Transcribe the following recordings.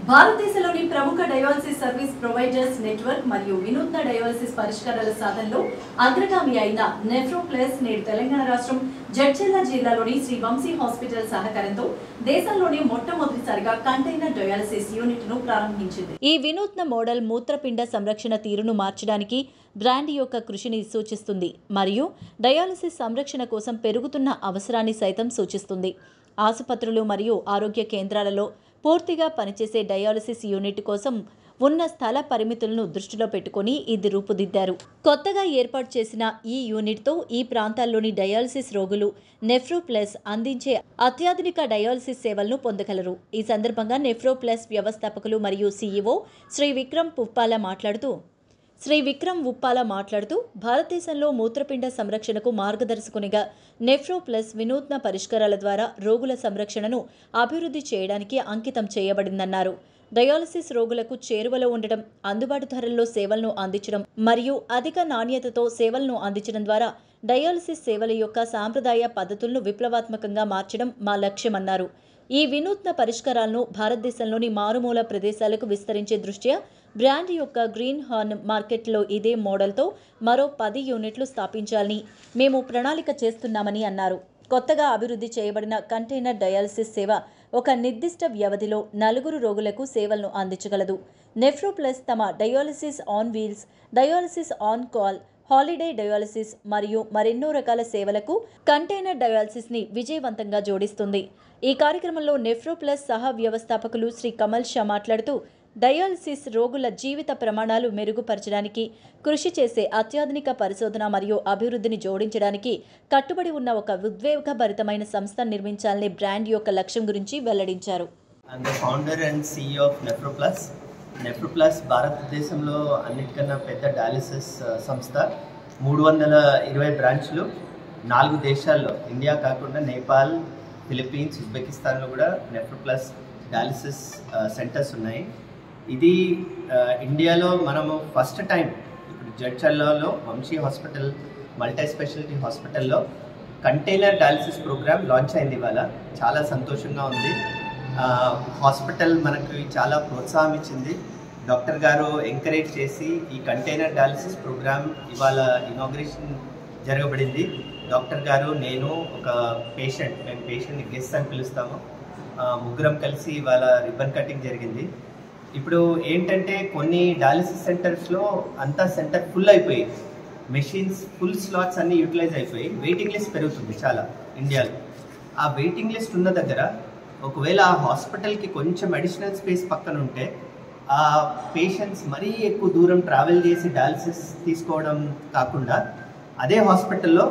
భారతదేశంలోని ప్రముఖ dialysis service providers network మరియు వినూత్న డయాలసిస్ పరిష్కారాల సాధనలో అగ్రగామి అయిన నెఫ్రోప్లస్ నేడు తెలంగాణ రాష్ట్రం జడ్చర్ల జిల్లాలోని శ్రీ వంశీ హాస్పిటల్ సహకారంతో దేశంలోనే మొట్టమొదటిసారిగా కంటైనర్ డయాలసిస్ యూనిట్ ను ప్రారంభించింది ఈ వినూత్న మోడల్ మూత్రపిండ సంరక్షణ తీరును మార్చడానికి బ్రాండ్ యొక్క కృషిని సూచిస్తుంది మరియు డయాలసిస్ సంరక్షణ కోసం పెరుగుతున్న అవసరాన్ని సైతం సూచిస్తుంది ఆసుపత్రులు మరియు ఆరోగ్య కేంద్రాలలో పూర్తిగా పనిచేసే డయాలసిస్ యూనిట్ కోసం ఉన్న స్థల పరిమితులను దృష్టిలో పెట్టుకుని ఇది రూపుదిద్దారు కొత్తగా ఏర్పాటు చేసిన ఈ యూనిట్తో ఈ ప్రాంతాల్లోని డయాలసిస్ రోగులు నెఫ్రో ప్లస్ అందించే అత్యాధునిక డయాలసిస్ సేవలను పొందగలరు ఈ సందర్భంగా నెఫ్రో ప్లస్ వ్యవస్థాపకులు మరియు సీఈఓ శ్రీ విక్రమ్ పుప్పాల మాట్లాడుతూ శ్రీ విక్రమ్ ఉప్పాల మాట్లాడుతూ భారతదేశంలో మూత్రపిండ సంరక్షణకు మార్గదర్శకునిగా నెఫ్రో ప్లస్ వినూత్న పరిష్కారాల ద్వారా రోగుల సంరక్షణను అభివృద్ధి చేయడానికి అంకితం చేయబడిందన్నారు డయాలసిస్ రోగులకు చేరువలో ఉండడం అందుబాటు ధరల్లో సేవలను అందించడం మరియు అధిక నాణ్యతతో సేవలను అందించడం ద్వారా డయాలసిస్ సేవల యొక్క సాంప్రదాయ పద్ధతులను విప్లవాత్మకంగా మార్చడం మా లక్ష్యమన్నారు ఈ వినూత్న పరిష్కారాలను భారతదేశంలోని మారుమూల ప్రదేశాలకు విస్తరించే దృష్ట్యా బ్రాండ్ యొక్క గ్రీన్ హార్న్ మార్కెట్లో ఇదే మోడల్తో మరో పది యూనిట్లు స్థాపించాలని మేము ప్రణాళిక చేస్తున్నామని అన్నారు కొత్తగా అభివృద్ధి చేయబడిన కంటైనర్ డయాలసిస్ సేవ ఒక నిర్దిష్ట వ్యవధిలో నలుగురు రోగులకు సేవలను అందించగలదు నెఫ్రో ప్లస్ తమ dialysis on wheels dialysis on call holiday dialysis మరియు మరెన్నో రకాల సేవలకు కంటైనర్ డయాలసిస్ ని విజయవంతంగా జోడిస్తుంది ఈ కార్యక్రమంలో నెఫ్రో ప్లస్ సహ వ్యవస్థాపకులు శ్రీ కమల్ షా మాట్లాడుతూ డయాలసిస్ రోగుల జీవిత ప్రమాణాలు మెరుగుపరచడానికి కృషి చేసే అత్యాధునిక పరిశోధన మరియు అభివృద్ధిని జోడించడానికి కట్టుబడి ఉన్న ఒక ఉద్వేగభరితమైన సంస్థ నిర్మించాలనే బ్రాండ్ యొక్క లక్ష్యం గురించి వెల్లడించారు I'm the founder and CEO of Nephroplus. Nephroplus భారతదేశంలో అన్నిటికన్నా పెద్ద డయాలిసిస్ ఆ, సంస్థ మూడు వందల ఇరవై బ్రాంచ్లు నాలుగు దేశాల్లో ఇండియా కాకుండా నేపాల్ ఫిలిప్పీన్స్ ఉజ్బెకిస్తాన్లో కూడా నెఫ్రోప్లస్ డయాలిసిస్ సెంటర్స్ ఉన్నాయి ఇది ఆ, ఇండియాలో మనము ఫస్ట్ టైం ఇప్పుడు జడ్చల్లాలో వంశీ హాస్పిటల్ మల్టీ స్పెషాలిటీ హాస్పిటల్లో కంటైనర్ డయాలసిస్ ప్రోగ్రామ్ లాంచ్ అయింది ఇవాళ చాలా సంతోషంగా ఉంది ఆ, హాస్పిటల్ మనకు చాలా ప్రోత్సాహం ఇచ్చింది డాక్టర్ గారు ఎంకరేజ్ చేసి ఈ కంటైనర్ డయాలసిస్ ప్రోగ్రామ్ ఇవాళ ఇనాగ్రేషన్ జరగబడింది డాక్టర్ గారు నేను ఒక పేషెంట్ మేము పేషెంట్ని గెస్ట్ అని పిలుస్తాము ఆ, ముగ్గురం కలిసి ఇవాళ రిబ్బన్ కటింగ్ జరిగింది ఇప్పుడు ఏంటంటే కొన్ని డయాలసిస్ సెంటర్స్లో అంతా సెంటర్ ఫుల్ అయిపోయి మెషిన్స్ ఫుల్ స్లాట్స్ అన్ని యూటిలైజ్ అయిపోయి వెయిటింగ్ లిస్ట్ పెరుగుతుంది చాలా ఇండియాలో ఆ వెయిటింగ్ లిస్ట్ ఉన్న దగ్గర ఒకవేళ ఆ హాస్పిటల్కి కొంచెం అడిషనల్ స్పేస్ పక్కన ఉంటే ఆ పేషెంట్స్ మరీ ఎక్కువ దూరం ట్రావెల్ చేసి డయాలసిస్ తీసుకోవడం కాకుండా అదే హాస్పిటల్లో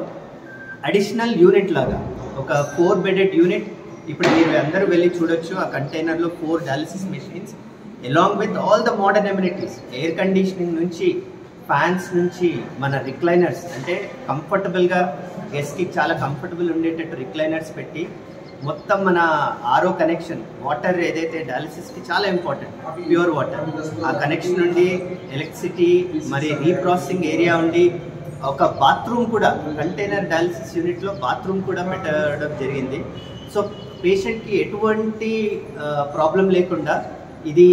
అడిషనల్ యూనిట్ లాగా ఒక ఫోర్ బెడెడ్ యూనిట్ ఇప్పుడు మీరు అందరూ వెళ్ళి చూడొచ్చు ఆ కంటైనర్లో four dialysis machines along with all the modern amenities air conditioning నుంచి ఫ్యాన్స్ నుంచి మన రిక్లైనర్స్ అంటే కంఫర్టబుల్గా గెస్ట్కి చాలా కంఫర్టబుల్ ఉండేటట్టు రిక్లైనర్స్ పెట్టి మొత్తం మన ఆరో కనెక్షన్ వాటర్ ఏదైతే డయాలసిస్కి చాలా ఇంపార్టెంట్ ప్యూర్ వాటర్ ఆ కనెక్షన్ నుండి ఎలక్ట్రిసిటీ మరి రీప్రాసెసింగ్ ఏరియా ఉండి ఒక బాత్రూమ్ కూడా కంటైనర్ డయాలసిస్ యూనిట్లో బాత్రూమ్ కూడా పెట్టడం జరిగింది సో పేషెంట్కి ఎటువంటి ప్రాబ్లం లేకుండా ఇది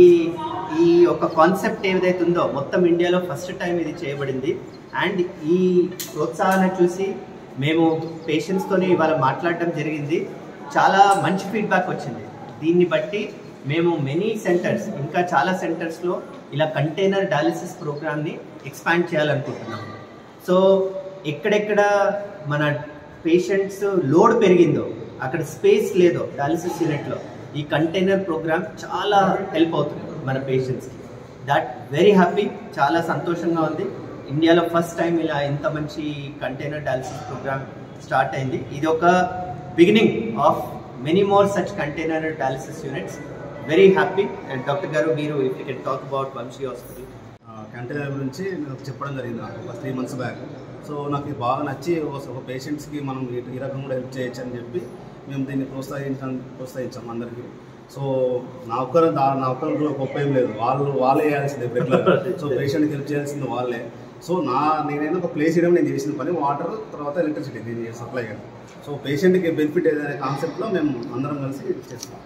ఈ ఒక కాన్సెప్ట్ ఏదైతే ఉందో మొత్తం ఇండియాలో ఫస్ట్ టైం ఇది చేయబడింది అండ్ ఈ ప్రోత్సాహాన్ని చూసి మేము పేషెంట్స్తోని ఇవాళ మాట్లాడడం జరిగింది చాలా మంచి ఫీడ్బ్యాక్ వచ్చింది దీన్ని బట్టి మేము మెనీ సెంటర్స్ ఇంకా చాలా సెంటర్స్లో ఇలా కంటైనర్ డయాలిసిస్ ప్రోగ్రామ్ని ఎక్స్పాండ్ చేయాలనుకుంటున్నాము సో ఎక్కడెక్కడ మన పేషెంట్స్ లోడ్ పెరిగిందో అక్కడ స్పేస్ లేదో డయాలిసిస్ యూనిట్లో ఈ కంటైనర్ ప్రోగ్రామ్ చాలా హెల్ప్ అవుతుంది మన పేషెంట్స్కి దట్ వెరీ హ్యాపీ చాలా సంతోషంగా ఉంది ఇండియాలో ఫస్ట్ టైం ఇలా ఇంత మంచి కంటైనర్ డయాలిసిస్ ప్రోగ్రామ్ స్టార్ట్ అయింది ఇది ఒక beginning of many more such container dialysis units very happy and doctor గారు మీరు if you can talk about Vamshi hospital container గురించి నాకు చెప్పడం జరిగింది నాకు ఒక త్రీ మంత్స్ బ్యాక్ సో నాకు ఇది బాగా నచ్చి ఒక- ఒక పేషెంట్స్కి మనం ఈ- ఈ రకంగా కూడా హెల్ప్ చేయొచ్చు అని చెప్పి మేము దీన్ని ప్రోత్సహించాం ప్రోత్సహించాం అందరికీ సో నా ఒక్కరు దా- నా ఒక్కరు గొప్ప ఏం లేదు వాళ్ళు వాళ్ళే చేయాల్సిందే రెగ్యులర్ సో పేషెంట్కి హెల్ప్ చేయాల్సింది వాళ్ళే సో నా నేనైనా ఒక ప్లేస్ చేయడం నేను చేసిన పని వాటర్ తర్వాత ఎలక్ట్రిసిటీ నేను సప్లై చేయడం సో పేషెంట్కి బెనిఫిట్ ఏదైనా కాన్సెప్ట్లో మేము అందరం కలిసి చేస్తాం